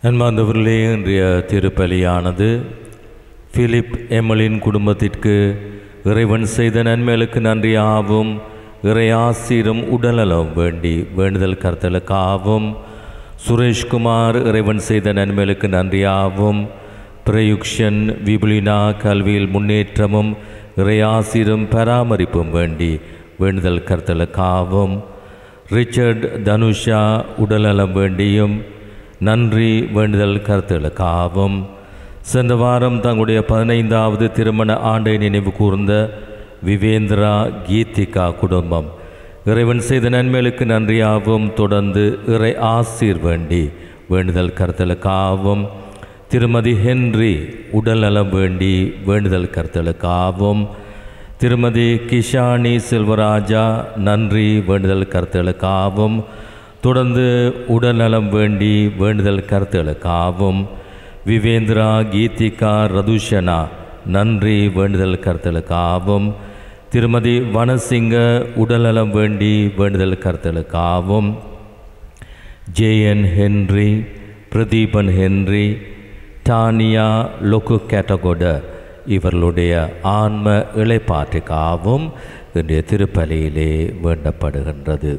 அன்பார்ந்தவர்களே இன்றைய திருப்பலியானது பிலிப் எமலின் குடும்பத்திற்கு இறைவன் செய்த நன்மைகளுக்கு நன்றியாகவும் இறையாசிரும் உடல்நலம் வேண்டி வேண்டுதல் கருத்தலுக்காகவும் சுரேஷ்குமார் இறைவன் செய்த நன்மைகளுக்கு நன்றியாகவும் பிரயுக்ஷன் விபுலினா கல்வியில் முன்னேற்றமும் இறையாசிரும் பராமரிப்பும் வேண்டி வேண்டுதல் கருத்தலுக்காகவும் ரிச்சர்ட் தனுஷா உடல்நலம் வேண்டியும் நன்றி வேண்டுதல் கருத்துகளுக்காகவும் சென்ற வாரம் தங்களுடைய பதினைந்தாவது திருமண ஆண்டை நினைவு கூர்ந்த விவேந்திரா கீதிகா குடும்பம் இறைவன் செய்த நன்மைகளுக்கு நன்றியாகவும் தொடர்ந்து இறை ஆசீர் வேண்டி வேண்டுதல் கருத்தலுக்காகவும் திருமதி ஹென்றி உடல்நலம் வேண்டி வேண்டுதல் கருத்தலுக்காகவும் திருமதி கிஷானி செல்வராஜா நன்றி வேண்டுதல் கருத்துகளுக்காகவும் தொடர்ந்து உடல்நலம் வேண்டி வேண்டுதல் கருத்துகளுக்காகவும் விவேந்திரா கீதிகா ரதுஷனா நன்றி வேண்டுதல் கருத்துகளுக்காகவும் திருமதி வனசிங்க உடல்நலம் வேண்டி வேண்டுதல் கருத்துகளுக்காகவும் J N Henry Pradeepan Henry Tania Loku Kettagoda இவர்களுடைய ஆன்ம இளைப்பாற்றுக்காகவும் இன்றைய திருப்பலியிலே வேண்டப்படுகின்றது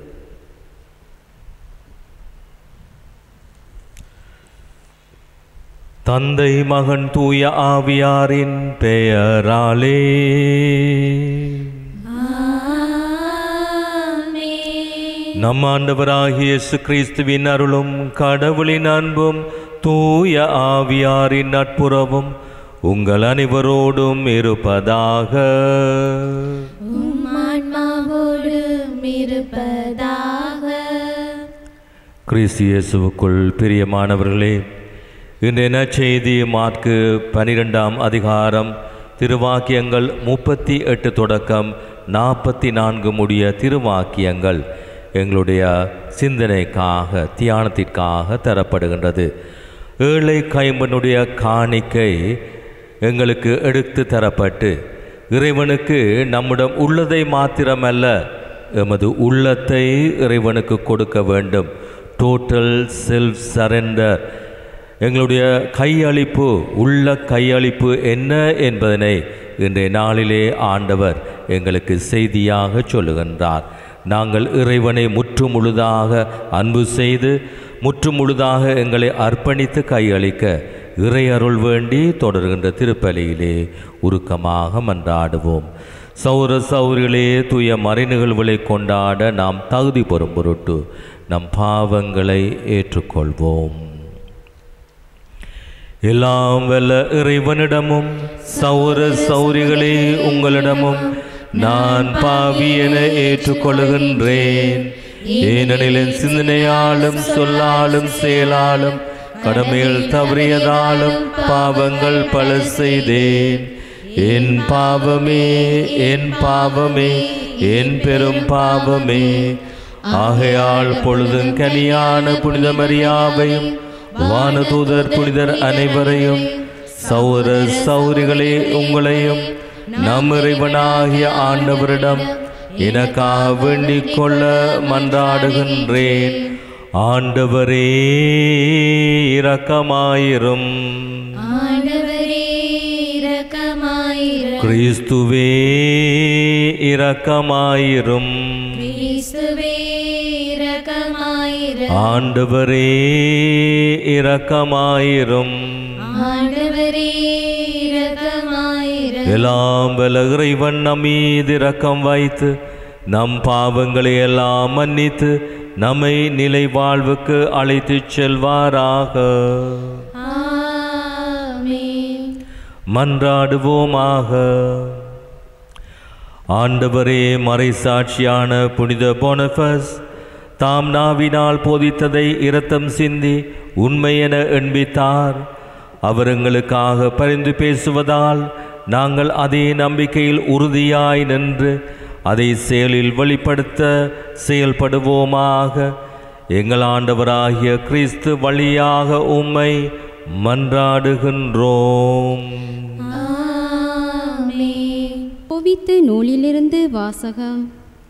தந்தை மகன் தூய ஆவியாரின் பெயராலே நம் ஆண்டவராகிய இயேசு கிறிஸ்துவின் அருளும் கடவுளின் அன்பும் தூய ஆவியாரின் நட்புறவும் உங்கள் அனைவரோடும் இருப்பதாக உம்மான்மாவோடும் இருப்பதாக கிறிஸ்து இயேசுவுக்குள் பிரியமானவர்களே இன்றைய நற்செய்தி மார்க்கு பனிரெண்டாம் அதிகாரம் திருவாக்கியங்கள் முப்பத்தி எட்டு தொடக்கம் நாற்பத்தி நான்கு முடிய திருவாக்கியங்கள் எங்களுடைய சிந்தனைக்காக தியானத்திற்காக தரப்படுகின்றது ஏழை கைம்பனுடைய காணிக்கை எங்களுக்கு எடுத்து தரப்பட்டு இறைவனுக்கு நம்மிடம் உள்ளதை மாத்திரமல்ல எமது உள்ளத்தை இறைவனுக்கு கொடுக்க வேண்டும் டோட்டல் செல்ஃப் சரெண்டர் எங்களுடைய கையளிப்பு உள்ள கையளிப்பு என்ன என்பதனை இன்றைய நாளிலே ஆண்டவர் எங்களுக்கு செய்தியாக சொல்லுகின்றார் நாங்கள் இறைவனை முற்று முழுதாக அன்பு செய்து முற்று முழுதாக எங்களை அர்ப்பணித்து கையளிக்க இறை அருள் வேண்டி தொடர்கின்ற திருப்பலியிலே உருக்கமாக மன்றாடுவோம் சௌர சௌரிகளே தூய மறை நிகழ்வுகளை கொண்டாட நாம் தகுதி பெறும் பொருட்டு நம் பாவங்களை ஏற்றுக்கொள்வோம் எல்லாம் வல்ல இறைவனிடமும் சௌர சௌரிகளே உங்களிடமும் நான் பாவி என ஏற்றுக்கொள்கின்றேன் ஏனெனில் என் சிந்தனையாலும் சொல்லாலும் செயலாலும் கடமைகள் தவறியதாலும் பாவங்கள் பல செய்தேன் என் பாவமே என் பாவமே என் பெரும் பாவமே ஆகையால் பொழுதும் கனியான புனித மரியாவையும் வானதூதர் புனிதர் அனைவரையும் சௌர சௌரிகளே உங்களையும் நம் இறைவனாகிய ஆண்டவரிடம் எனக்காக வேண்டிக் கொள்ள மன்றாடுகின்றேன் ஆண்டவரே இரக்கமாயிரும் ஆண்டவரே இரக்கமாயிரும் கிறிஸ்துவே இரக்கமாயிரும் கிறிஸ்துவே இரக்கமாயிரும் ஆண்டவரே இரக்கமாயிரும் ஆண்டவரே இரக்கமாயிரும் எல்லாம் வல்ல இறைவன் நம் மீது இரக்கம் வைத்து நம் பாவங்களை எல்லாம் மன்னித்து நம்மை நிலை வாழ்வுக்கு அழைத்துச் செல்வாராக ஆமென் மன்றாடுவோமாக ஆண்டவரே மறைசாட்சியான புனித போனபஸ் தாம் நாவினால் போதித்ததை இரத்தம் சிந்தி உண்மை என எண்பித்தார் அவர் எங்களுக்காக பரிந்து பேசுவதால் நாங்கள் அதே நம்பிக்கையில் உறுதியாய் நின்று அதை செயலில் வெளிப்படுத்த செயல்படுவோமாக எங்கள் ஆண்டவராகிய கிறிஸ்து வழியாக உம்மை மன்றாடுகின்றோம் ஆமென் புவித்து நூலிலிருந்து வாசகம்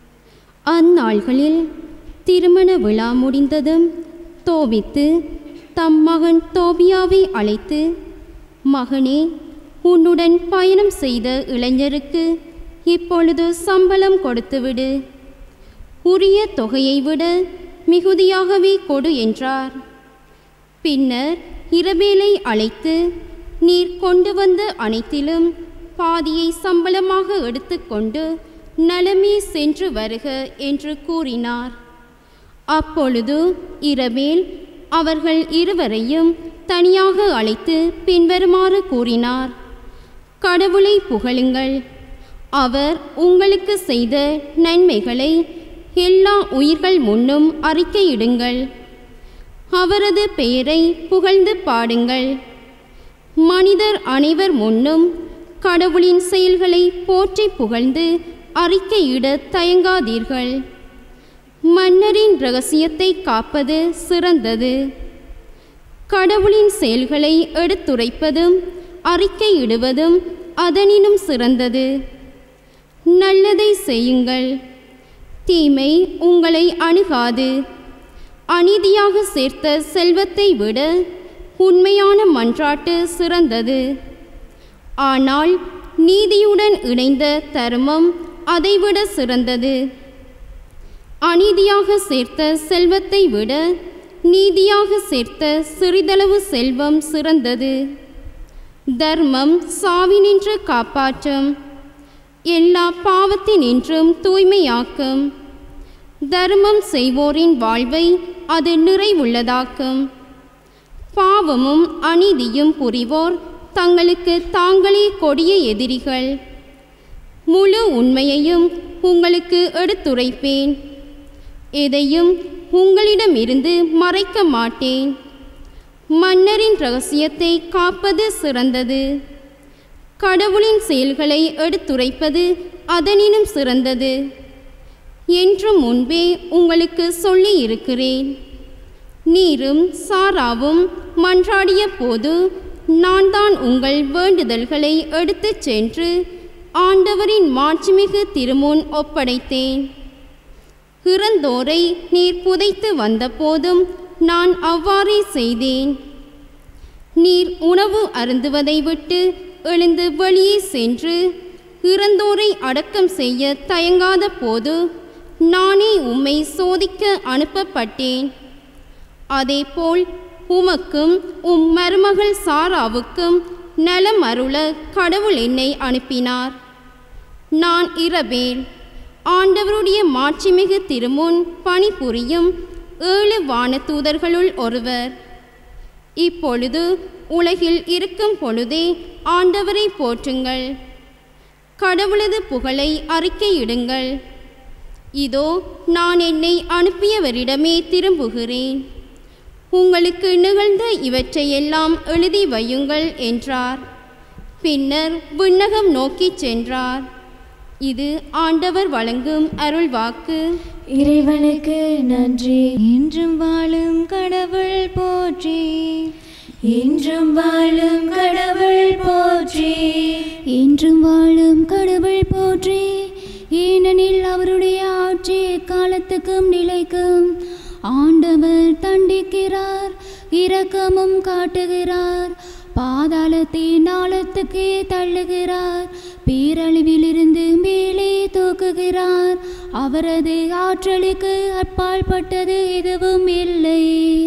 அந்நாள்களில் திருமண விழா முடிந்ததும் தோவித்து தம் மகன் தோபியாவை அழைத்து மகனே உன்னுடன் பயணம் செய்த இளைஞருக்கு இப்பொழுது சம்பளம் கொடுத்துவிடு உரிய தொகையை விட மிகுதியாகவே கொடு என்றார் பின்னர் இரபேலை அழைத்து நீர் கொண்டு வந்த அனைத்திலும் பாதியை சம்பளமாக எடுத்துக்கொண்டு நலமே சென்று வருக என்று கூறினார் அப்பொழுது இரபேல் அவர்கள் இருவரையும் தனியாக அழைத்து பின்வருமாறு கூறினார் கடவுளை புகழுங்கள் அவர் உங்களுக்கு செய்த நன்மைகளை எல்லா உயிர்கள் முன்னும் அறிக்கையிடுங்கள் அவரது பெயரை புகழ்ந்து பாடுங்கள் மனிதர் அனைவர் முன்னும் கடவுளின் செயல்களை போற்றி புகழ்ந்து அறிக்கையிட தயங்காதீர்கள் மன்னரின் இரகசியத்தை காப்பது சிறந்தது கடவுளின் செயல்களை எடுத்துரைப்பதும் அறிக்கையிடுவதும் அதனினும் சிறந்தது நல்லதை செய்யுங்கள் தீமை உங்களை அணுகாது அநீதியாக சேர்த்த செல்வத்தை விட உண்மையான மன்றாட்டு சிறந்தது ஆனால் நீதியுடன் இணைந்த தர்மம் அதைவிட சிறந்தது அநீதியாக சேர்த்த செல்வத்தை விட நீதியாக சேர்த்த சிறிதளவு செல்வம் சிறந்தது தர்மம் சாவினின்று காப்பாற்றும் எல்லா பாவத்தினின்றும் தூய்மையாக்கும் தர்மம் செய்வோரின் வாழ்வை அது நிறைவுள்ளதாக்கும் பாவமும் அநீதியும் புரிவோர் தங்களுக்கு தாங்களே கொடிய எதிரிகள் முழு உண்மையையும் உங்களுக்கு எடுத்துரைப்பேன் எதையும் உங்களிடமிருந்து மறைக்க மாட்டேன் மன்னரின் ரகசியத்தை காப்பது சிறந்தது கடவுளின் செயல்களை எடுத்துரைப்பது அதனினும் சிறந்தது என்று முன்பே உங்களுக்கு சொல்லி இருக்கிறேன் நீரும் சாராவும் மன்றாடிய போது நான் தான் உங்கள் வேண்டுதல்களை எடுத்துச் சென்று ஆண்டவரின் மாட்சிமிகு திருமுன் ஒப்படைத்தேன் இறந்தோரை நீர் புதைத்து வந்தபோதும் நான் அவ்வாறே செய்தேன் நீர் உணவு அருந்துவதை விட்டு எழுந்து வெளியே சென்று இறந்தோரை அடக்கம் செய்ய தயங்காத போது நானே உம்மை சோதிக்க அனுப்பப்பட்டேன் அதேபோல் உமக்கும் உம் மருமகள் சாராவுக்கும் நலம் அருள கடவுள் என்னை அனுப்பினார் நான் இரபேல் ஆண்டவருடைய மாட்சிமிகு திருமுன் பணிபுரியும் ஏழு வானதூதர்களுள் ஒருவர் இப்பொழுது உலகில் இருக்கும் பொழுதே ஆண்டவரை போற்றுங்கள் கடவுளது புகழை அறிக்கையிடுங்கள் இதோ நான் என்னை அனுப்பியவரிடமே திரும்புகிறேன் உங்களுக்கு நிகழ்ந்த இவற்றையெல்லாம் எழுதி வையுங்கள் என்றார் பின்னர் விண்ணகம் நோக்கிச் சென்றார் இது ஆண்டவர் வழங்கும் அருள்வாக்கு இறைவனுக்கு நன்றி என்றும் வாழும் கடவுள் போற்றி என்றும் வாழும் கடவுள் போற்றி என்றும் வாழும் கடவுள் போற்றி ஏனெனில் அவருடைய ஆட்சி காலத்துக்கும் நிலைக்கும் ஆண்டவர் தண்டிக்கிறார் இரக்கமும் காட்டுகிறார் பாதாளத்தின் ஆழத்துக்கே தள்ளுகிறார் பேரழிவிலிருந்து மேலே தூக்குகிறார் அவரது ஆற்றலுக்கு அப்பாற்பட்டது எதுவும் இல்லை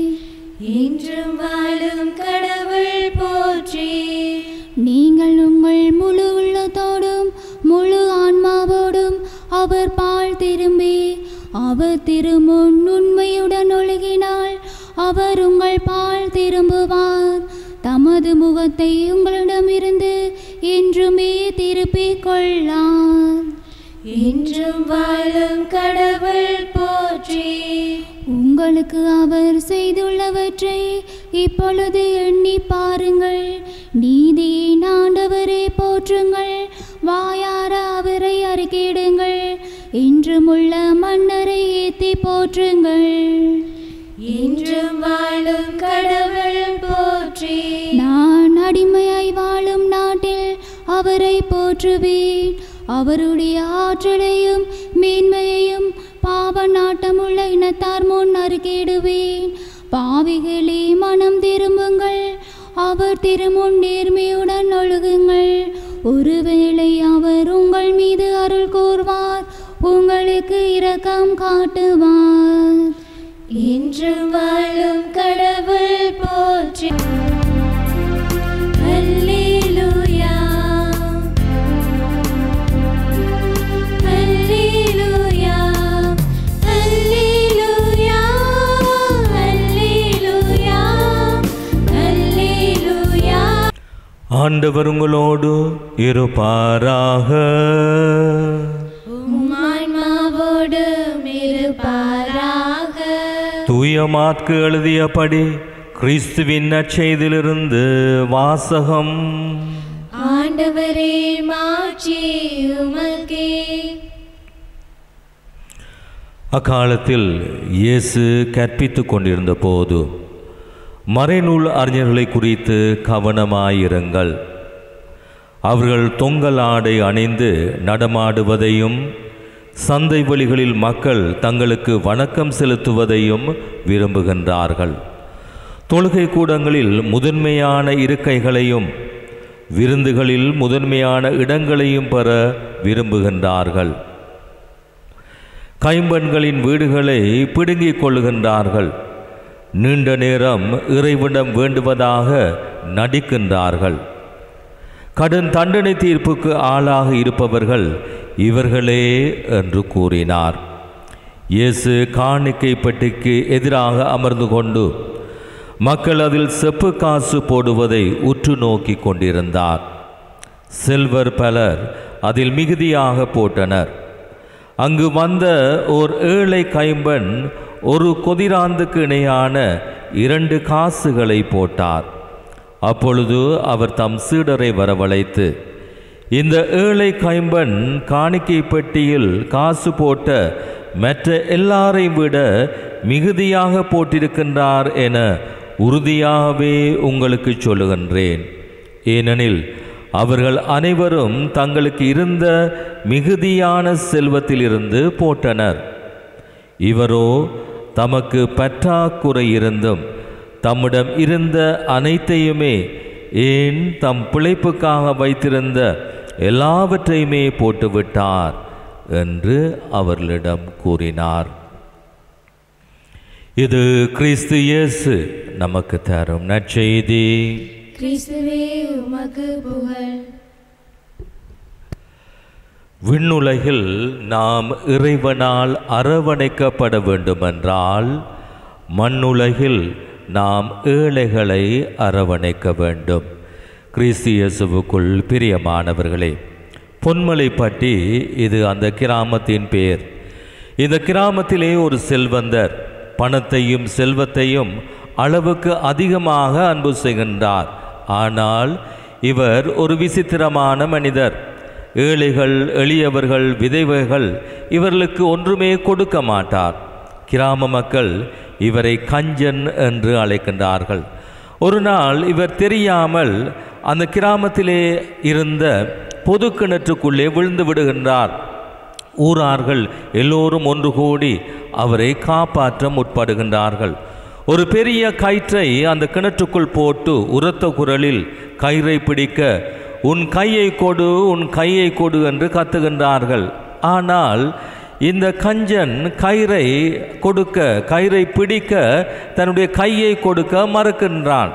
என்றும் வாழும் கடவுள் போற்றி நீங்கள் உங்கள் முழு உள்ளத்தோடும் முழு ஆன்மாவோடும் அவர் பால் திரும்பி அவர் திருமுன் உண்மையுடன் ஒழுகினால் அவர் உங்கள் பால் திரும்புவார் தமது முகத்தை உங்களிடமிருந்து என்றுமே திருப்பிக் கொள்ளார் என்றும் வாழும் கடவுள் போற்றி உங்களுக்கு அவர் செய்துள்ளவற்றை இப்பொழுது எண்ணி பாருங்கள் நீதியின் ஆண்டவரை போற்றுங்கள் வாயார அவரை அறிக்கையிடுங்கள் என்றுமுள்ள மன்னரை ஏத்தி போற்றுங்கள் என்றும் வாழும் கடவுள் போற்றி நான் அடிமையாய் வாழும் நாட்டில் அவரை போற்றுவேன் அவருடைய ஆற்றலையும் மேன்மையையும் பாவ நாட்டமுள்ள இனத்தார் முன் அறிக்கையிடுவேன் பாவிகளே மனம் திரும்புங்கள் அவர் திருமுன் நேர்மையுடன் ஒழுகுங்கள் ஒருவேளை அவர் உங்கள் மீது அருள் கூர்வார் உங்களுக்கு இரக்கம் காட்டுவார் என்றும் வாழும் கடவுள் போற்றி அல்லேலூயா அல்லேலூயா அல்லேலூயா அல்லேலூயா அல்லேலூயா ஆண்டவர் உங்களோடு இருப்பாராக உம்மான்மாவோடு இருப்பாராக தூய மாற்கு எழுதியபடி கிறிஸ்துவின் நற்செய்திலிருந்து வாசகம் ஆண்டவரே மாட்சி உமக்கே அக்காலத்தில் இயேசு கற்பித்துக் கொண்டிருந்த போது மறைநூல் அறிஞர்களை குறித்து கவனமாயிருங்கள் அவர்கள் தொங்கல் ஆடை அணிந்து நடமாடுவதையும் சந்தை வழிகளில் மக்கள் தங்களுக்கு வணக்கம் செலுத்துவதையும் விரும்புகின்றார்கள் தொழுகை கூடங்களில் முதன்மையான இருக்கைகளையும் விருந்துகளில் முதன்மையான இடங்களையும் பெற விரும்புகின்றார்கள் கைம்பெண்களின் வீடுகளை பிடுங்கிக் கொள்ளுகின்றார்கள் நீண்ட நேரம் இறைவிடம் வேண்டுவதாக நடிக்கின்றார்கள் கடும் தண்டனை தீர்ப்புக்கு ஆளாக இருப்பவர்கள் இவர்களே என்று கூறினார் இயேசு காணிக்கை பெட்டிக்கு எதிராக அமர்ந்து கொண்டு மக்கள் அதில் செப்பு காசு போடுவதை உற்று நோக்கி கொண்டிருந்தார் செல்வர் பலர் அதில் மிகுதியாக போட்டனர் அங்கு வந்த ஓர் ஏழை கைம்பெண் ஒரு கொதிராந்துக்கு இணையான இரண்டு காசுகளை போட்டார் அப்பொழுது அவர் தம் சீடரை வரவழைத்து இந்த ஏழை கைம்பெண் காணிக்கை பெட்டியில் காசு போட்ட மற்ற எல்லாரையும் விட மிகுதியாக போட்டிருக்கின்றார் என உறுதியாகவே உங்களுக்கு சொல்லுகின்றேன் ஏனெனில் அவர்கள் அனைவரும் தங்களுக்கு இருந்த மிகுதியான செல்வத்திலிருந்து போட்டனர் இவரோ தமக்கு பற்றாக்குறை இருந்தும் தம்மிடம் இருந்த அனைத்தையுமே ஏன் தம் பிழைப்புக்காக வைத்திருந்த எல்லாவற்றையுமே போட்டுவிட்டார் என்று அவர்களிடம் கூறினார் இது கிறிஸ்து இயேசு நமக்கு தரும் நற்செய்தி கிறிஸ்துவே உமக்கு புகழ் விண்ணுலகில் நாம் இறைவனால் அரவணைக்கப்பட வேண்டுமென்றால் மண்ணுலகில் நாம் ஏழைகளை அரவணைக்க வேண்டும் கிறிஸ்து இயேசுவுக்குள் பிரியமானவர்களே பொன்மலை பற்றி இது அந்த கிராமத்தின் பெயர் இந்த கிராமத்திலே ஒரு செல்வந்தர் பணத்தையும் செல்வத்தையும் அளவுக்கு அதிகமாக அன்பு செய்கின்றார் ஆனால் இவர் ஒரு விசித்திரமான மனிதர் ஏழைகள் எளியவர்கள் விதைவர்கள் இவர்களுக்கு ஒன்றுமே கொடுக்க மாட்டார் கிராம மக்கள் இவரை கஞ்சன் என்று அழைக்கின்றார்கள் ஒரு நாள் இவர் தெரியாமல் அந்த கிராமத்திலே இருந்த பொது கிணற்றுக்குள்ளே விழுந்து விடுகின்றார் ஊரார்கள் எல்லோரும் ஒன்று கூடி அவரை காப்பாற்ற முற்படுகின்றார்கள் ஒரு பெரிய கயிற்றை அந்த கிணற்றுக்குள் போட்டு உரத்த குரலில் கயிறை பிடிக்க உன் கையை கொடு உன் கையை கொடு என்று கத்துகின்றார்கள் ஆனால் இந்த கஞ்சன் கயிறை கொடுக்க கயிறை பிடிக்க தன்னுடைய கையை கொடுக்க மறுக்கின்றான்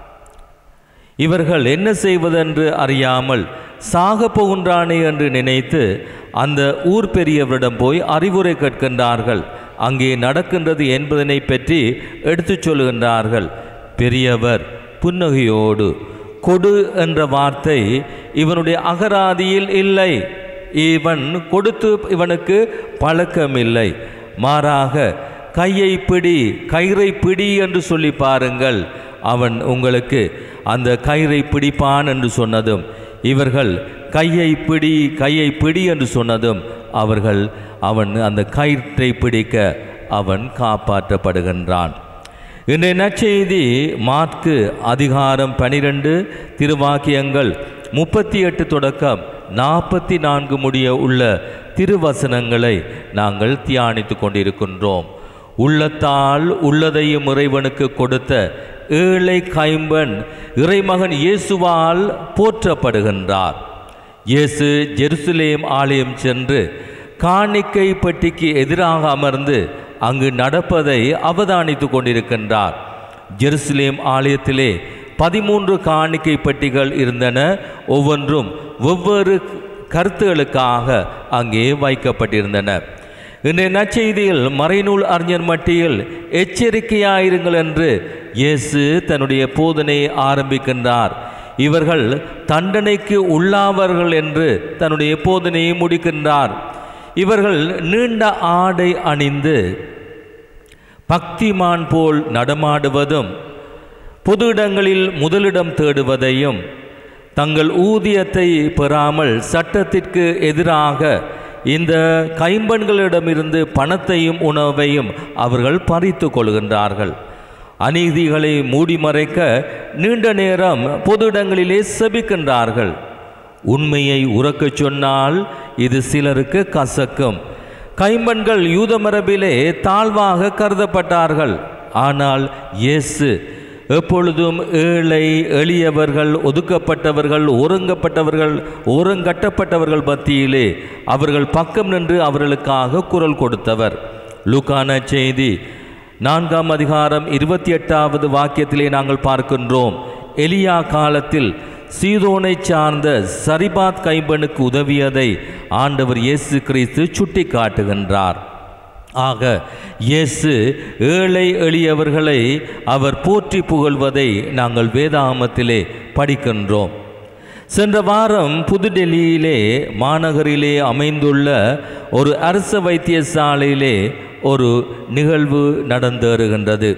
இவர்கள் என்ன செய்வதென்று அறியாமல் சாக போகின்றானே என்று நினைத்து அந்த ஊர் பெரியவரிடம் போய் அறிவுரை கேட்கின்றார்கள் அங்கே நடக்கின்றது என்பதனை பற்றி எடுத்துச் சொல்லுகின்றார்கள் பெரியவர் புன்னகையோடு கொடு என்ற வார்த்தை இவனுடைய அகராதியில் இல்லை இவன் கொடுத்து இவனுக்கு பழக்கமில்லை மாறாக கையை பிடி கயிறை பிடி என்று சொல்லி பாருங்கள் அவன் உங்களுக்கு அந்த கயிறை பிடிப்பான் என்று சொன்னதும் இவர்கள் கையை பிடி கையை பிடி என்று சொன்னதும் அவர்கள் அவன் அந்த கயிற்றை பிடிக்க அவன் காப்பாற்றப்படுகின்றான் இன்றைய நற்செய்தி மாற்கு அதிகாரம் பனிரெண்டு திருவாக்கியங்கள் முப்பத்தி எட்டு தொடக்கம் நாற்பத்தி நான்கு முடிய உள்ள திருவசனங்களை நாங்கள் தியானித்து கொண்டிருக்கின்றோம் உள்ளத்தால் உள்ளதையும் இறைவனுக்கு கொடுத்த ஏழை கைம்பன் இறைமகன் இயேசுவால் போற்றப்படுகின்றார் இயேசு ஜெருசலேம் ஆலயம் சென்று காணிக்கை பெட்டிக்கு எதிராக அமர்ந்து அங்கு நடப்பதை அவதானித்து கொண்டிருக்கின்றார் ஜெருசலேம் ஆலயத்திலே பதிமூன்று காணிக்கை பெட்டிகள் இருந்தன ஒவ்வொன்றும் வெவ்வேறு கருத்துகளுக்காக அங்கே வைக்கப்பட்டிருந்தன இன்றைய நற்செய்தியில் மறைநூல் அறிஞர் மட்டியில் எச்சரிக்கையாயிருங்கள் என்று இயேசு தன்னுடைய போதனையை ஆரம்பிக்கின்றார் இவர்கள் தண்டனைக்கு உள்ளாவர்கள் என்று தன்னுடைய போதனையை முடிக்கின்றார் இவர்கள் நீண்ட ஆடை அணிந்து பக்திமான் போல் நடமாடுவதும் பொது இடங்களில் முதலிடம் தேடுவதையும் தங்கள் ஊதியத்தை பெறாமல் சட்டத்திற்கு எதிராக இந்த கைம்பன்களிடமிருந்து பணத்தையும் உணவையும் அவர்கள் பறித்து கொள்கின்றார்கள் அநீதிகளை மூடி மறைக்க நீண்ட நேரம் பொது இடங்களிலே செபிக்கின்றார்கள் உண்மையை உறக்கச் சொன்னால் இது சிலருக்கு கசக்கும் கைம்பன்கள் யூத மரபிலே தாழ்வாக கருதப்பட்டார்கள் ஆனால் இயேசு எப்பொழுதும் ஏழை எளியவர்கள் ஒதுக்கப்பட்டவர்கள் ஒருங்கப்பட்டவர்கள் ஒருங்கட்டப்பட்டவர்கள் மத்தியிலே அவர்கள் பக்கம் நின்று அவர்களுக்காக குரல் கொடுத்தவர் லூக்கான செய்தி நான்காம் அதிகாரம் இருபத்தி எட்டாவது வாக்கியத்திலே நாங்கள் பார்க்கின்றோம் எலியா காலத்தில் சீதோனை சார்ந்த சரிபாத் கைம்பனுக்கு உதவியதை ஆண்டவர் இயேசு கிறிஸ்து சுட்டி காட்டுகின்றார் ஆக இயேசு ஏழை எளியவர்களை அவர் போற்றி புகழ்வதை நாங்கள் வேதாகமத்திலே படிக்கின்றோம் சென்ற வாரம் புதுடெல்லியிலே மாநகரிலே அமைந்துள்ள ஒரு அரசு வைத்தியசாலையிலே ஒரு நிகழ்வு நடந்தேறுகின்றது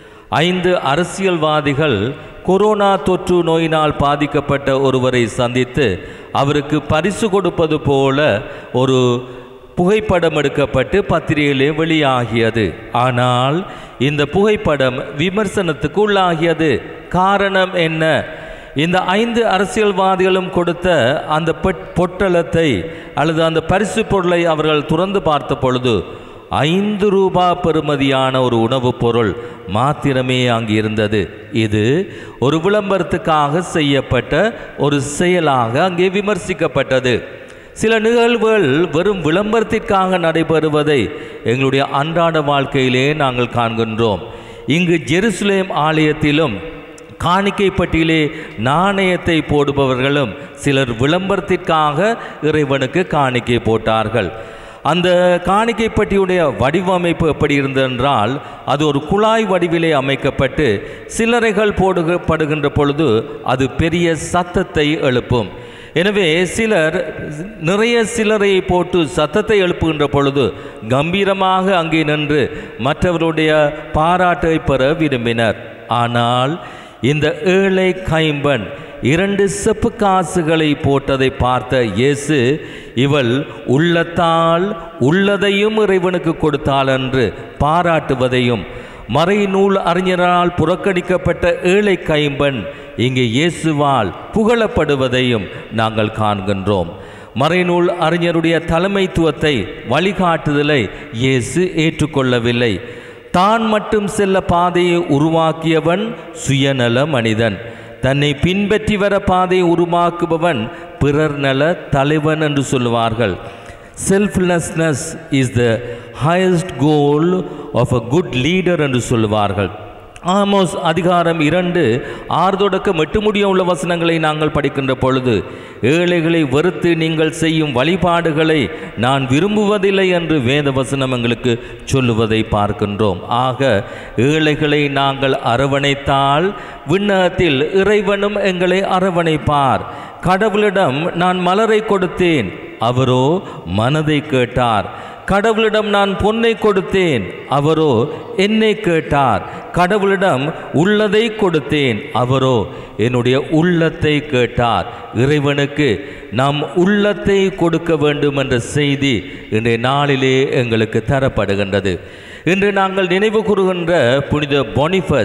ஐந்து அரசியல்வாதிகள் கொரோனா தொற்று நோயினால் பாதிக்கப்பட்ட ஒருவரை சந்தித்து அவருக்கு பரிசு கொடுப்பது போல ஒரு புகைப்படம் எடுக்கப்பட்டு பத்திரிகையிலே வெளியாகியது ஆனால் இந்த புகைப்படம் விமர்சனத்துக்கு உள்ளாகியது காரணம் என்ன இந்த ஐந்து அரசியல்வாதிகளும் கொடுத்த அந்த பெட்- பொட்டலத்தை அல்லது அந்த பரிசு பொருளை அவர்கள் துறந்து பார்த்த பொழுது ஐந்து ரூபா பெறுமதியான ஒரு உணவுப் பொருள் மாத்திரமே அங்கு இருந்தது இது ஒரு விளம்பரத்துக்காக செய்யப்பட்ட ஒரு செயலாக அங்கே விமர்சிக்கப்பட்டது சில நிகழ்வுகள் வெறும் விளம்பரத்திற்காக நடைபெறுவதை எங்களுடைய அன்றாட வாழ்க்கையிலே நாங்கள் காண்கின்றோம் இங்கு ஜெருசலேம் ஆலயத்திலும் காணிக்கை பட்டியலே நாணயத்தை போடுபவர்களும் சிலர் விளம்பரத்திற்காக இறைவனுக்கு காணிக்கை போட்டார்கள் அந்த காணிக்கை பட்டியுடைய வடிவமைப்பு எப்படி இருந்ததென்றால் அது ஒரு குழாய் வடிவிலே அமைக்கப்பட்டு சில்லறைகள் போடுகப்படுகின்ற பொழுது அது பெரிய சத்தத்தை எழுப்பும் எனவே சிலர் நிறைய சிலரையை போட்டு சத்தத்தை எழுப்புகின்ற பொழுது கம்பீரமாக அங்கே நின்று மற்றவருடைய பாராட்டை பெற விரும்பினர் ஆனால் இந்த ஏழை கைம்பன் இரண்டு செப்பு காசுகளை போட்டதை பார்த்த இயேசு இவள் உள்ளத்தால் உள்ளதையும் இறைவனுக்கு கொடுத்தாள் என்று பாராட்டுவதையும் மறைநூல் அறிஞரால் புறக்கணிக்கப்பட்ட ஏழை கைம்பன் இங்கே இயேசுவால் புகழப்படுவதையும் நாங்கள் காண்கின்றோம் மறைநூல் அறிஞருடைய தலைமைத்துவத்தை வழிகாட்டுதலை இயேசு ஏற்றுக்கொள்ளவில்லை தான் மட்டும் செல்ல பாதையை உருவாக்கியவன் சுயநல மனிதன் தன்னை பின்பற்றி வர பாதையை உருவாக்குபவன் பிறர் நல தலைவன் என்று சொல்லுவார்கள் selflessness is the highest goal of a good leader என்று சொல்லுவார்கள் ஆமோஸ் அதிகாரம் இரண்டு ஆறு தொடக்கம் எட்டு முடிய உள்ள வசனங்களை நாங்கள் படிக்கின்ற பொழுது ஏழைகளை வெறுத்து நீங்கள் செய்யும் வழிபாடுகளை நான் விரும்புவதில்லை என்று வேத வசனம் எங்களுக்கு சொல்லுவதை பார்க்கின்றோம் ஆக ஏழைகளை நாங்கள் அரவணைத்தால் விண்ணகத்தில் இறைவனும் எங்களை அரவணைப்பார் கடவுளிடம் நான் மலரை கொடுத்தேன் அவரோ மனதை கேட்டார் கடவுளிடம் நான் பொன்னை கொடுத்தேன் அவரோ என்னை கேட்டார் கடவுளிடம் உள்ளதை கொடுத்தேன் அவரோ என்னுடைய உள்ளத்தை கேட்டார் இறைவனுக்கு நாம் உள்ளத்தை கொடுக்க வேண்டும் என்ற செய்தி இன்றைய நாளிலே எங்களுக்கு தரப்படுகின்றது இன்று நாங்கள் நினைவு கூறுகின்ற புனித பொனிஃபஸ்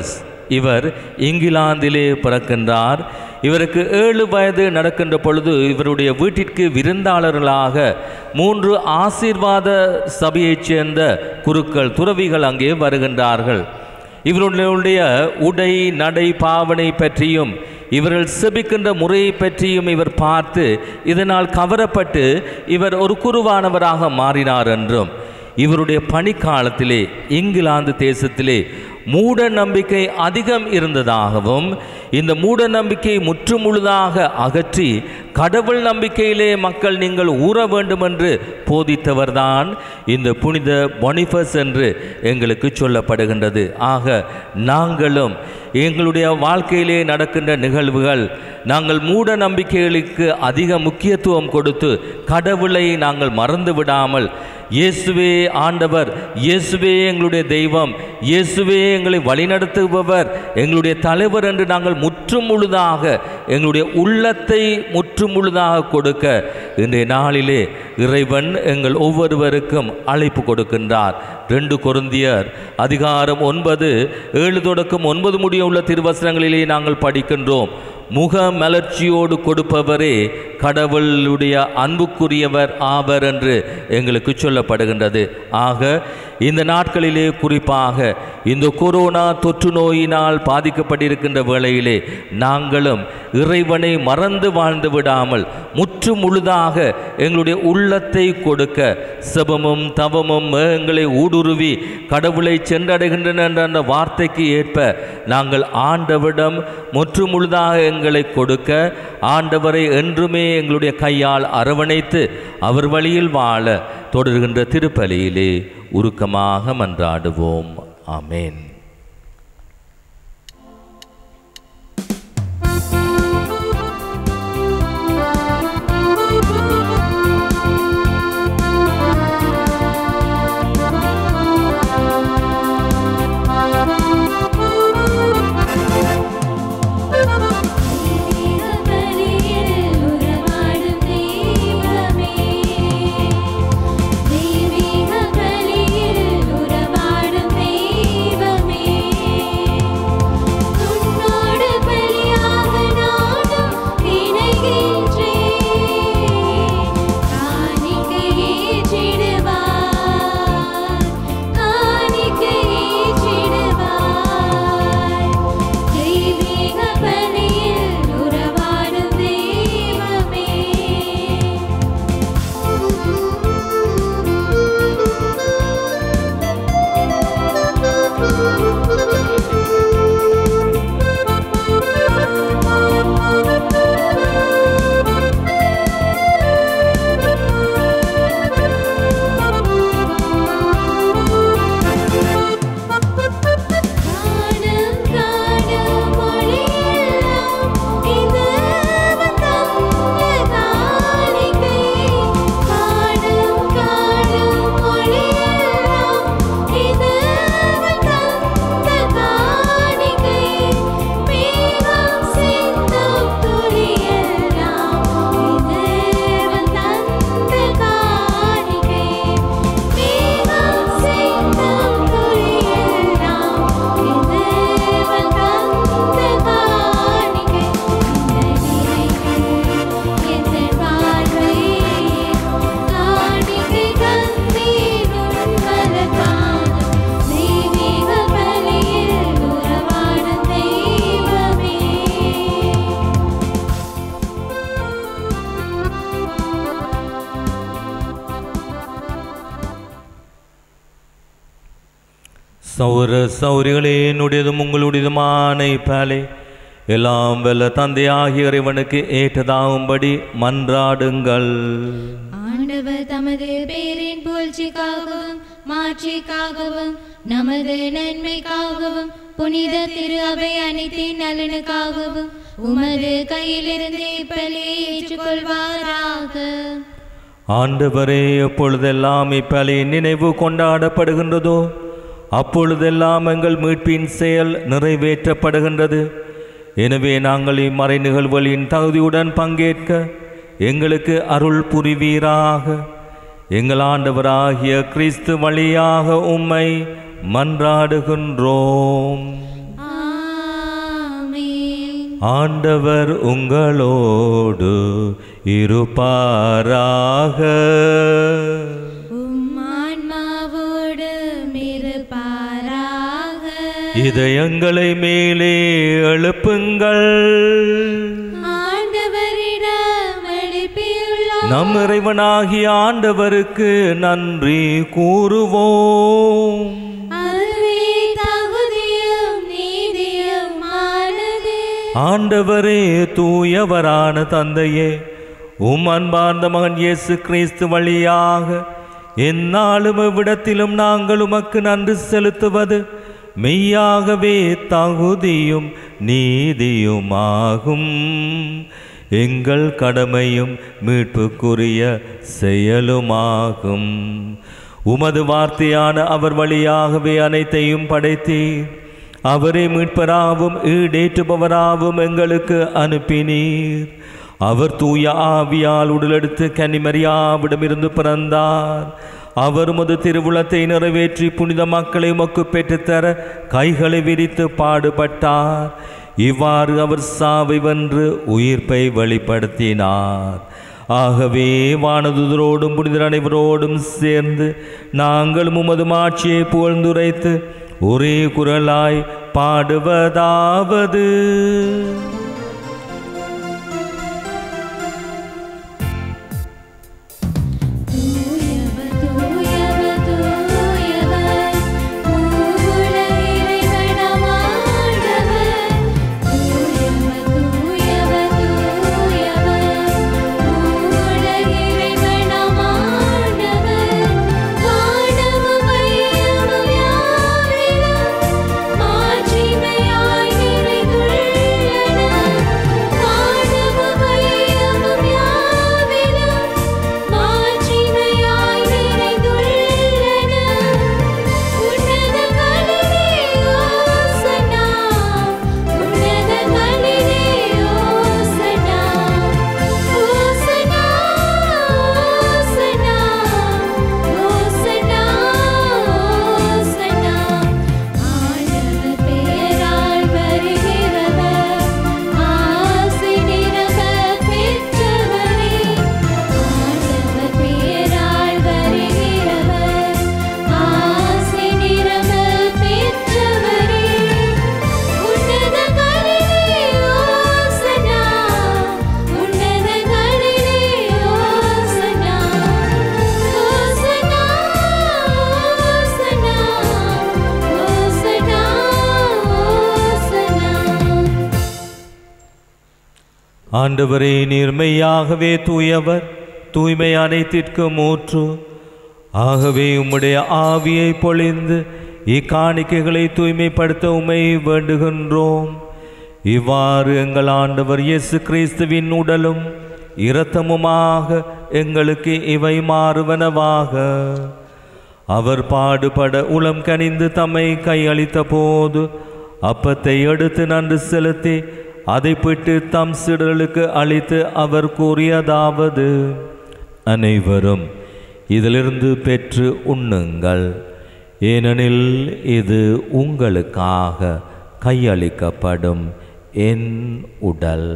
இவர் இங்கிலாந்திலே பிறக்கின்றார் இவருக்கு ஏழு வயது நடக்கின்ற பொழுது இவருடைய வீட்டிற்கு விருந்தாளர்களாக மூன்று ஆசீர்வாத சபையைச் சேர்ந்த குருக்கள் துறவிகள் அங்கே வருகின்றார்கள் இவர்களுடைய உடை நடை பாவனை பற்றியும் இவர்கள் செபிக்கின்ற முறையை பற்றியும் இவர் பார்த்து இதனால் கவரப்பட்டு இவர் ஒரு குருவானவராக மாறினார் என்றும் இவருடைய பணிக்காலத்திலே இங்கிலாந்து தேசத்திலே மூட நம்பிக்கை அதிகம் இருந்ததாகவும் இந்த மூட நம்பிக்கையை முற்றுமுழுதாக அகற்றி கடவுள் நம்பிக்கையிலே மக்கள் நீங்கள் ஊற வேண்டும் என்று போதித்தவர்தான் இந்த புனித பொனிஃபஸ் என்று எங்களுக்கு சொல்லப்படுகின்றது ஆக நாங்களும் எங்களுடைய வாழ்க்கையிலே நடக்கின்ற நிகழ்வுகள் நாங்கள் மூட நம்பிக்கைகளுக்கு அதிக முக்கியத்துவம் கொடுத்து கடவுளை நாங்கள் மறந்து விடாமல் இயேசுவே ஆண்டவர் இயேசுவே எங்களுடைய தெய்வம் இயேசுவே எங்களை வழிநடத்துபவர் எங்களுடைய தலைவர் என்று நாங்கள் முற்றும் முழுதாக எங்களுடைய உள்ளத்தை முற்றும் முழுதாக கொடுக்க இன்றைய நாளிலே இறைவன் எங்கள் ஒவ்வொருவருக்கும் அழைப்பு கொடுக்கின்றார் ரெண்டு கொருந்தியர் அதிகாரம் ஒன்பது ஏழு தொடக்கம் ஒன்பது முடிய உள்ள திருவசனங்களிலே நாங்கள் படிக்கின்றோம் முக மலர்ச்சியோடு கொடுப்பவரே கடவுளுடைய அன்புக்குரியவர் ஆவர் என்று எங்களுக்கு சொல்லப்படுகின்றது ஆக இந்த நாட்களிலே குறிப்பாக இந்த கொரோனா தொற்று நோயினால் பாதிக்கப்பட்டிருக்கின்ற வேளையிலே நாங்களும் இறைவனை மறந்து வாழ்ந்து விடாமல் முற்று முழுதாக எங்களுடைய உள்ளத்தை கொடுக்க செபமும் தவமும் மேகங்களை ஊடுருவி கடவுளை சென்றடைகின்றன என்ற அந்த வார்த்தைக்கு ஏற்ப நாங்கள் ஆண்டவிடம் முற்று முழுதாக எங்களை கொடுக்க ஆண்டவரை என்றுமே எங்களுடைய கையால் அரவணைத்து அவர் வழியில் வாழ தொடர்கின்ற திருப்பலியிலே உருக்கமாக மன்றாடுவோம் ஆமென் பலியில் உறவாடும் தெய்வமே தெய்வீக பலியில் உறவாடும் தெய்வமே உன்னோடு பலியாக நானும் இணைகின்றேன் காணிக்கை ஏற்றிடுவார் காணிக்கை ஏற்றிடுவார் தெய்வீக பலியில் உறவாடும் தெய்வமே காணும் காணும் மொழியெல்லாம் இது தந்த காணிக்கை காணும் காணும் மொழியெல்லாம் இது தந்த காணிக்கை மேகம் சிந்தும் துளியெல்லாம் இது தந்த காணிக்கை மேகம் சிந்தும் துளியெல்லாம் இது தந்த காணிக்கை இந்த பார்வை காணிக்கை கந்தீரும் மலர்காலம் தெய்வீக பலியில் உறவாடும் தெய்வமே சௌர சௌரிகளே என்னுடையதும் உங்களுடையதுமான இப்பாலே எல்லாம் வல்ல தந்தையாகிய இறைவனுக்கு ஏற்றதாகும்படி மன்றாடுங்கள் ஆண்டவர் தமது பேரின் புகழ்ச்சிக்காகவும் மாட்சிக்காகவும் நமது நன்மைக்காகவும் புனித திரு அவை அனைத்தின் நலனுக்காகவும் உமது கையிலிருந்து இப்பலியை ஏற்றுக்கொள்வாராக ஆண்டவரே எப்பொழுதெல்லாம் இப்பலி நினைவு கொண்டாடப்படுகின்றதோ அப்பொழுதெல்லாம் எங்கள் மீட்பின் செயல் நிறைவேற்றப்படுகின்றது எனவே நாங்கள் இம்மறை நிகழ்வுகளின் தகுதியுடன் பங்கேற்க எங்களுக்கு அருள் புரிவீராக எங்கள் ஆண்டவராகிய கிறிஸ்து வழியாக உம்மை மன்றாடுகின்றோம் ஆமென் ஆண்டவர் உங்களோடு இருப்பாராக உம் ஆன்மாவோடு இருப்பாராக இதயங்களை மேலே எழுப்புங்கள் ஆண்டவரிடம் எழுப்பியுள்ளோம் நம் இறைவனாகிய ஆண்டவருக்கு நன்றி கூறுவோம் அதுவே தகுதியும் நீதியுமானது ஆண்டவரே தூயவரான தந்தையே உம் அன்பார்ந்த மகன் இயேசு கிறிஸ்து வழியாக எந்நாளும் இவ்விடத்திலும் நாங்கள் உமக்கு நன்றி செலுத்துவது மெய்யாகவே தகுதியும் நீதியுமாகும் எங்கள் கடமையும் மீட்புக்குரிய செயலுமாகும் உமது வார்த்தையான அவர் வழியாகவே அனைத்தையும் படைத்தீர் அவரை மீட்பராவும் ஈடேற்றுபவராவும் எங்களுக்கு அனுப்பினீர் அவர் தூய ஆவியால் உடலெடுத்து கன்னிமரியாவிடமிருந்து பிறந்தார் அவர் உமது திருவுளத்தை நிறைவேற்றி புனித மக்களை உமக்கு பெற்றுத்தர கைகளை விரித்து பாடுபட்டார் இவ்வாறு அவர் சாவை வென்று உயிர்ப்பை வெளிப்படுத்தினார் ஆகவே வானதுதரோடும் புனிதர் அனைவரோடும் சேர்ந்து நாங்கள் உமது மாட்சியை புகழ்ந்துரைத்து ஒரே குரலாய் பாடுவதாவது தூயவர் தூயவர் தூயவர் மூவுல இறைவனமாண்டவர் தூயவர் தூயவர் தூயவர் மூவுல இறைவனமாண்டவர் வானமும் மையமும் யாவிலும் மாட்சிமையாய் நிறைந்துள்ளன வானமும் மையமும் யாவிலும் மாட்சிமையாய் நிறைந்துள்ளன உன்னதங்களிலே ஓசன்னா உன்னதங்களிலே ஓசன்னா ஓசன்னா ஓசன்னா ஓசன்னா ஆண்டவர் பெயரால் வருகிறவர் ஆசி நிரம்ப பெற்றவரே ஆண்டவர் பெயரால் வருகிறவர் ஆசி நிரம்ப பெற்றவரே உன்னதங்களிலே ஓசன்னா உன்னதங்களிலே ஓசன்னா ஓசன்னா ஓசன்னா ஓசன்னா ஓசன்னா ஆண்டவரே நீர்மையாகவே தூயவர் தூய்மை அனைத்திற்கும் ஊற்று ஆகவே உம்முடைய ஆவியை பொழிந்து இக்காணிக்கைகளை தூய்மைப்படுத்த உம்மை வேண்டுகின்றோம் இவ்வாறு எங்கள் ஆண்டவர் இயேசு கிறிஸ்துவின் உடலும் இரத்தமுமாக எங்களுக்கு இவை மாறுவனவாக அவர் பாடுபட உளம் கனிந்து தம்மை கையளித்த போது அப்பத்தை எடுத்து நன்று செலுத்தி அதை பிட்டு தம் சிடலுக்கு அளித்து அவர் கூறியதாவது அனைவரும் இதிலிருந்து பெற்று உண்ணுங்கள் ஏனெனில் இது உங்களுக்காக கையளிக்கப்படும் என் உடல்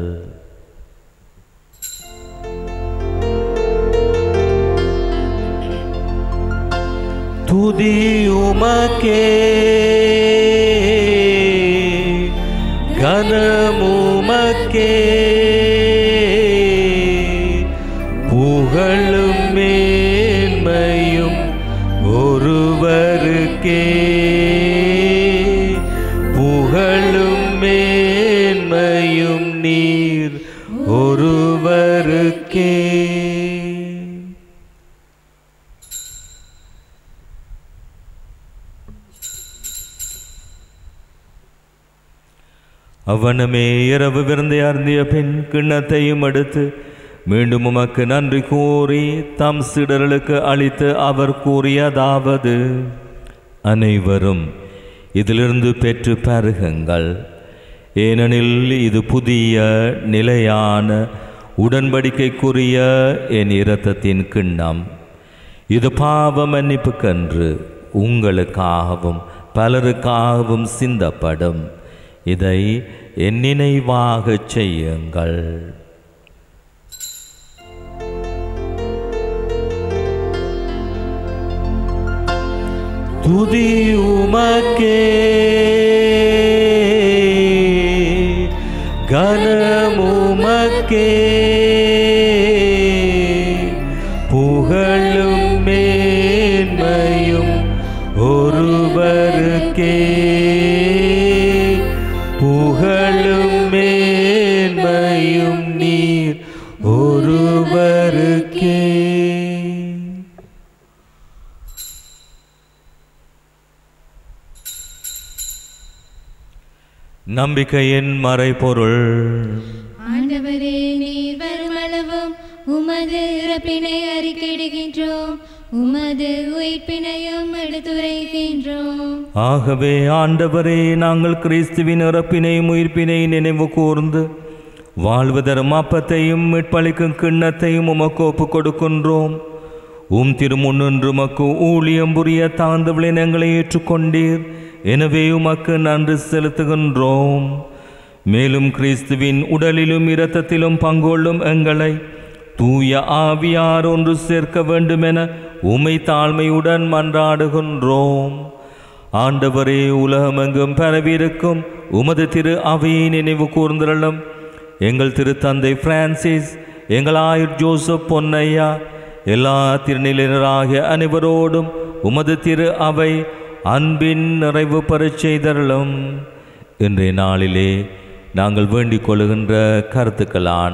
துதி உமக்கே கனமுமக்கே புகழும் மேன்மையும் ஒருவருக்கே புகழும் மேன்மையும் நீர் ஒருவருக்கே அவனமே இரவு விருந்தை அருந்திய பின் கிண்ணத்தையும் எடுத்து மீண்டும் உமக்கு நன்றி கூறி தம் சிடர்களுக்கு அளித்து அவர் கூறியதாவது அனைவரும் இதிலிருந்து பெற்று பருகுங்கள் ஏனெனில் இது புதிய நிலையான உடன்படிக்கைக்குரிய என் இரத்தத்தின் கிண்ணம் இது பாவ மன்னிப்புக்கன்று உங்களுக்காகவும் பலருக்காகவும் சிந்தப்படும் இதை என் நினைவாகச் செய்யுங்கள் துதி உமக்கே கனமுமக்கே புகழும் மேன்மையும் ஒருவருக்கே புகழும் மேன்மையும் நீர் ஒருவருக்கே நம்பிக்கையின் மறைபொருள் ஆண்டவரே நீர் வருமளவும் உமது இறப்பினை அறிக்கையிடுகின்றோம் உமது உயிர்ப்பினையும் எடுத்துரைக்கின்றோம் ஆகவே ஆண்டவரே நாங்கள் கிறிஸ்துவின் இறப்பினையும் உயிர்ப்பினை நினைவு கூர்ந்து வாழ்வதரும் அப்பத்தையும் மீட்பளிக்கும் கிண்ணத்தையும் உமக்கு ஒப்புக் கொடுக்கின்றோம் உம் திருமுன்னின்று உமக்கு ஊழியம் புரிய தாழ்ந்தவளின் எங்களை ஏற்றுக்கொண்டீர் எனவே உமக்கு நன்றி செலுத்துகின்றோம் மேலும் கிறிஸ்துவின் உடலிலும் இரத்தத்திலும் பங்கொள்ளும் எங்களை தூய ஆவியார் ஒன்று சேர்க்க வேண்டுமென உமை தாழ்மையுடன் மன்றாடுகின்றோம் ஆண்டவரே உலகமெங்கும் பரவியிருக்கும் உமது திரு அவையை நினைவு கூர்ந்திரளும் எங்கள் திருத்தந்தை பிரான்சிஸ் எங்கள் ஆயுர் ஜோசப் பொன்னையா எல்லா திருநிலையராகிய அனைவரோடும் உமது திரு அவை அன்பின் நிறைவு பெறச் செய்தருளும் இன்றைய நாளிலே நாங்கள் வேண்டிக் கொள்ளுகின்ற கருத்துக்களான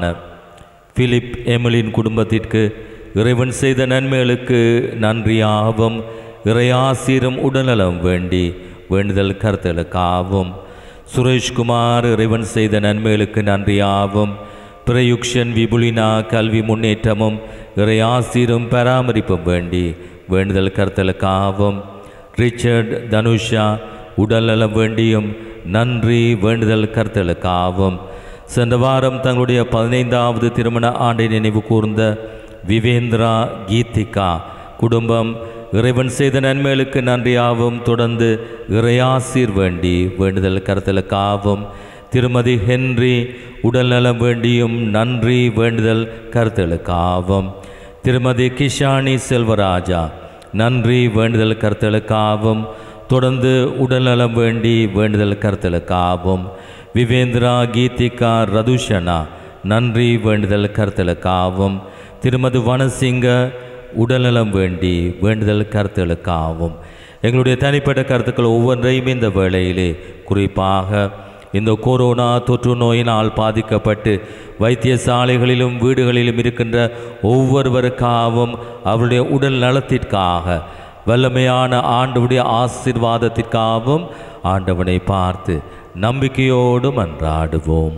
பிலிப் எமலின் குடும்பத்திற்கு இறைவன் செய்த நன்மைகளுக்கு நன்றியாகவும் இறையாசீரும் உடல்நலம் வேண்டி வேண்டுதல் கருத்தலுக்காகவும் சுரேஷ்குமார் இறைவன் செய்த நன்மைகளுக்கு நன்றியாகவும் பிரயுக்ஷன் விபுலினா கல்வி முன்னேற்றமும் இறையாசீரும் பராமரிப்பும் வேண்டி வேண்டுதல் கருத்தலுக்காகவும் ரிச்சர்ட் தனுஷா உடல்நலம் வேண்டியும் நன்றி வேண்டுதல் கருத்தலுக்காகவும் சென்ற வாரம் தங்களுடைய பதினைந்தாவது திருமண ஆண்டை நினைவு கூர்ந்த விவேந்திரா கீதிகா குடும்பம் இறைவன் செய்த நன்மைகளுக்கு நன்றியாகவும் தொடர்ந்து இறையாசீர் வேண்டி வேண்டுதல் கருத்தலுக்காகவும் திருமதி ஹென்றி உடல்நலம் வேண்டியும் நன்றி வேண்டுதல் கருத்தலுக்காகவும் திருமதி கிஷானி செல்வராஜா நன்றி வேண்டுதல் கருத்தலுக்காகவும் தொடர்ந்து உடல்நலம் வேண்டி வேண்டுதல் கருத்தலுக்காகவும் விவேந்திரா கீதிகா ரதுஷனா நன்றி வேண்டுதல் கருத்தலுக்காகவும் திருமதி வனசிங்க உடல்நலம் வேண்டி வேண்டுதல் கருத்துகளுக்காகவும் எங்களுடைய தனிப்பட்ட கருத்துக்கள் ஒவ்வொன்றையும் இந்த வேளையிலே குறிப்பாக இந்த கொரோனா தொற்று நோயினால் பாதிக்கப்பட்டு வைத்தியசாலைகளிலும் வீடுகளிலும் இருக்கின்ற ஒவ்வொருவருக்காகவும் அவருடைய உடல் நலத்திற்காக வல்லமையான ஆண்டவுடைய ஆசீர்வாதத்திற்காகவும் ஆண்டவனை பார்த்து நம்பிக்கையோடு மன்றாடுவோம்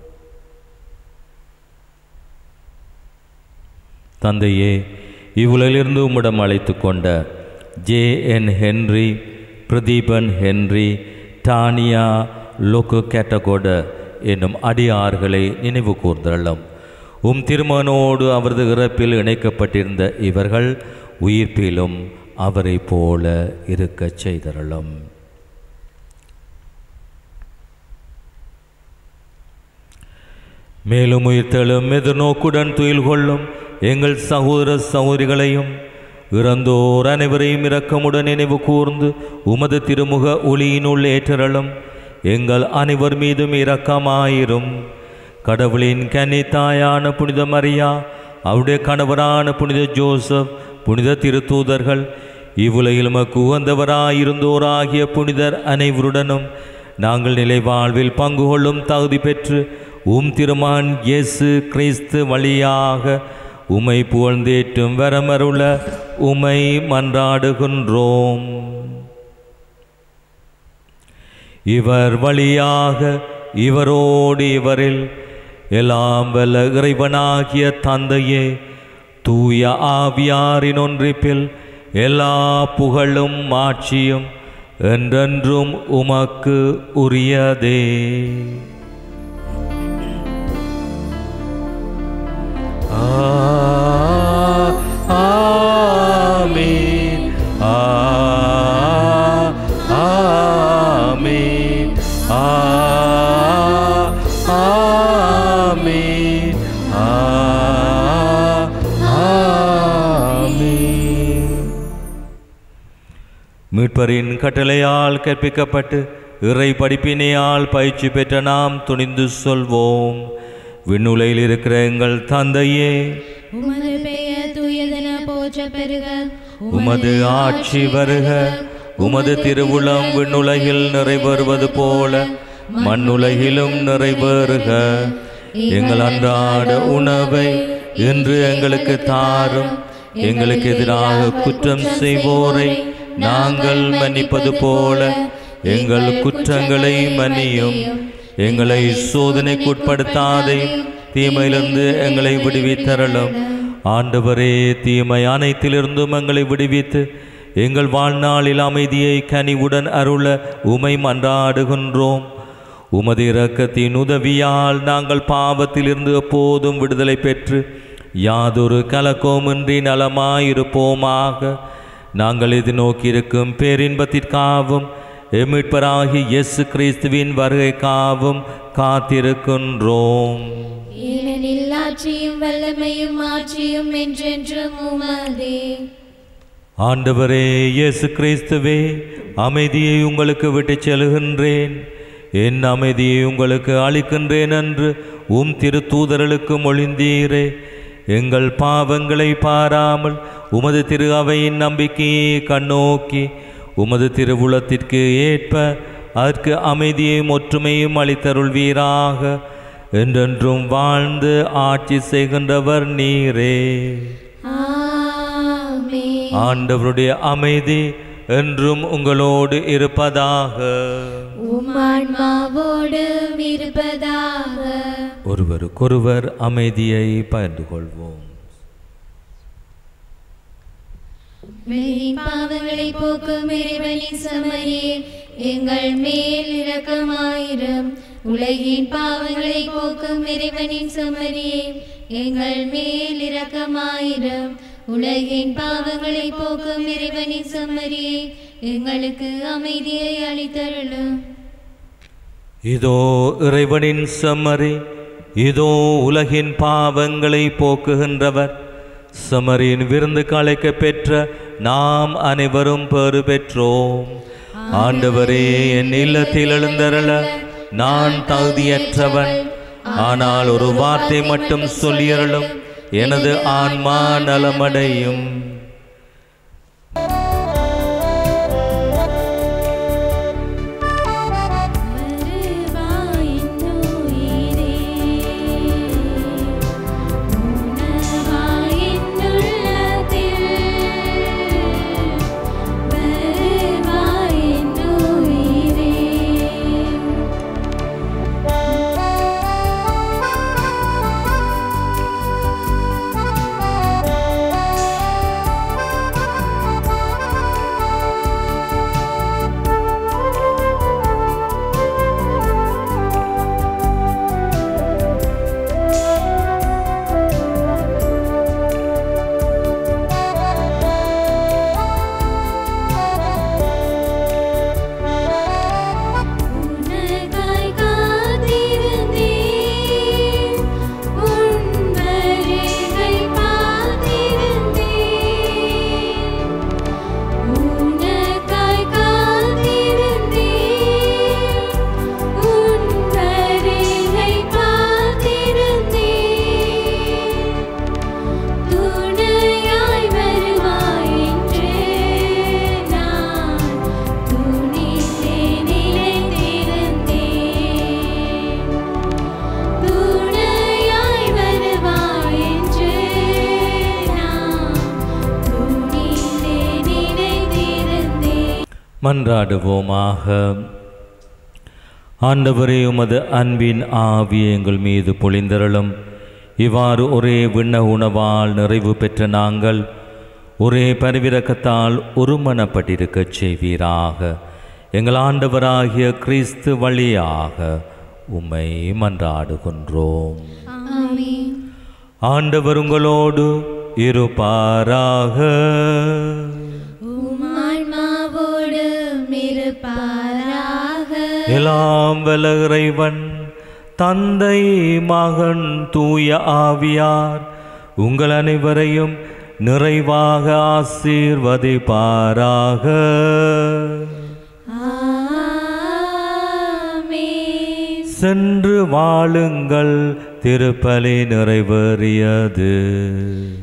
தந்தையே இவ்வுலகிலிருந்து உம்மிடம் அழைத்து கொண்ட J N Henry Pradeepan Henry Tania லோக்கு கேட்டகோட என்னும் அடியார்களை நினைவு கூர்ந்தள்ளும் உம் திருமணோடு அவரது இறப்பில் இணைக்கப்பட்டிருந்த இவர்கள் உயிர்ப்பிலும் அவரை போல இருக்கச் செய்தருளும் மேலும் உயிர்த்தெழும் எதிர்நோக்குடன் துயில் கொள்ளும் எங்கள் சகோதர சகோதரிகளையும் இறந்தோர் அனைவரையும் இரக்கமுடன் நினைவு கூர்ந்து உமது திருமுக ஒளியினுள் ஏற்றரலும் எங்கள் அனைவர் மீதும் இரக்கமாயிரும் கடவுளின் கன்னித்தாயான புனித மரியா அவருடைய கணவரான புனித ஜோசப் புனித திருத்தூதர்கள் இவ்வுலகில் உமக்கு உகந்தவராயிருந்தோராகிய புனிதர் அனைவருடனும் நாங்கள் நிலை வாழ்வில் பங்கு கொள்ளும் தகுதி பெற்று உம் திருமான் இயேசு கிறிஸ்து வழியாக உமை புகழ்ந்தேற்றும் வரமருள உமை மன்றாடுகின்றோம் இவர் வழியாக இவரோடு இவரில் எல்லாம் வல்ல இறைவனாகிய தந்தையே தூய ஆவியாரின் ஒன்றிப்பில் எல்லா புகழும் ஆட்சியும் என்றென்றும் உமக்கு உரியதே ஆ- ஆமென். ஆ- ஆமென். ஆமென். மீட்பரின் கட்டளையால் கற்பிக்கப்பட்டு இறை படிப்பினையால் பயிற்சி பெற்ற நாம் துணிந்து சொல்வோம் விண்ணுலையில் இருக்கிற எங்கள் தந்தையே உமது பெயர் தூயதென போற்ற பெருக உமது ஆட்சி வருக உமது திருவுளம் விண்ணுலகில் நிறைவேறுவது போல மண்ணுலகிலும் நிறைவேறுக எங்கள் அன்றாட உணவை இன்று எங்களுக்கு தாரும் எங்களுக்கு எதிராக குற்றம் செய்வோரை நாங்கள் மன்னிப்பது போல எங்கள் குற்றங்களை மன்னியும் எங்களை சோதனைக்குட்படுத்தாதே தீமையிலிருந்து எங்களை விடுவித்தரலும் ஆண்டவரே தீமை அனைத்திலிருந்தும் எங்களை விடுவித்து எங்கள் வாழ்நாளில் அமைதியை கனிவுடன் அருள உமை மன்றாடுகின்றோம் உமது இரக்கத்தின் உதவியால் நாங்கள் பாவத்திலிருந்து எப்போதும் விடுதலை பெற்று யாதொரு கலக்கோமின்றி நலமாயிருப்போமாக நாங்கள் இது நோக்கியிருக்கும் பேரின்பத்திற்காகவும் எமிட்பராகி இயேசு கிறிஸ்துவின் வருகைக்காகவும் காத்திருக்கின்றோம் ஏனெனில் ஆட்சியும் வல்லமையும் ஆட்சியும் என்றென்றும் உமதே ஆண்டவரே இயேசு கிறிஸ்துவே அமைதியை உங்களுக்கு விட்டுச் செல்கின்றேன் என் அமைதியை உங்களுக்கு அளிக்கின்றேன் என்று உம் திருத்தூதர்களுக்கு மொழிந்தீரே எங்கள் பாவங்களை பாராமல் உமது திரு அவையின் நம்பிக்கையை கண்ணோக்கி உமது திருவுளத்திற்கு ஏற்ப அதற்கு அமைதியையும் ஒற்றுமையும் அளித்தருள்வீராக என்றென்றும் வாழ்ந்து ஆட்சி செய்கின்றவர் நீரே ஆமென் ஆண்டவருடைய அமைதி என்றும் உங்களோடு இருப்பதாக உம் ஆன்மாவோடும் இருப்பதாக ஒருவருக்கொருவர் அமைதியை பகிர்ந்து கொள்வோம் உலகின் பாவங்களை போக்கும் இறைவனின் சமரியே எங்கள் மேல் இரக்கமாயிரும் உலகின் பாவங்களை போக்கும் இறைவனின் சமரியே எங்கள் மேல் இரக்கமாயிரும் உலகின் பாவங்களை போக்கும் இறைவனின் சமரியே எங்களுக்கு அமைதியை அளித்தருளும் இதோ இறைவனின் செம்மறி இதோ உலகின் பாவங்களை போக்குகின்றவர் செம்மறியின் விருந்துக்கு அழைக்க பெற்ற நாம் அனைவரும் பெறு பெற்றோம் ஆண்டவரே என் இல்லத்தில் எழுந்தருள நான் தகுதியற்றவன் ஆனால் ஒரு வார்த்தை மட்டும் சொல்லியருளும் எனது ஆன்மா நலமடையும் உனக்காய் காத்திருந்தேன் உன் வருகை பார்த்திருந்தேன் உனக்காய் காத்திருந்தேன் உன் வருகை பார்த்திருந்தேன் துணையாய் வருவாய் என்று நான் துணிந்தே நிலைத்திருந்தேன் துணையாய் வருவாய் என்று நான் துணிந்தே நிலைத்திருந்தேன் மன்றாடுவோமாக ஆண்டவரே உமது அன்பின் ஆவியை எங்கள் மீது பொழிந்தருளும் இவ்வாறு ஒரே விண்ண உணவால் நிறைவு பெற்ற நாங்கள் ஒரே பரிவிரக்கத்தால் ஒருமனப்பட்டிருக்கச் செய்வீராக எங்கள் ஆண்டவராகிய கிறிஸ்து வழியாக உம்மை மன்றாடுகின்றோம் ஆமென் ஆண்டவர் உங்களோடு இருப்பாராக உம் ஆன்மாவோடும் இருப்பாராக எல்லாம் வல்ல இறைவன் தந்தை மகன் தூய ஆவியார் உங்கள் அனைவரையும் நிறைவாக ஆசீர்வதிப்பாராக ஆமென். சென்று வாழுங்கள் திருப்பலி நிறைவேறியது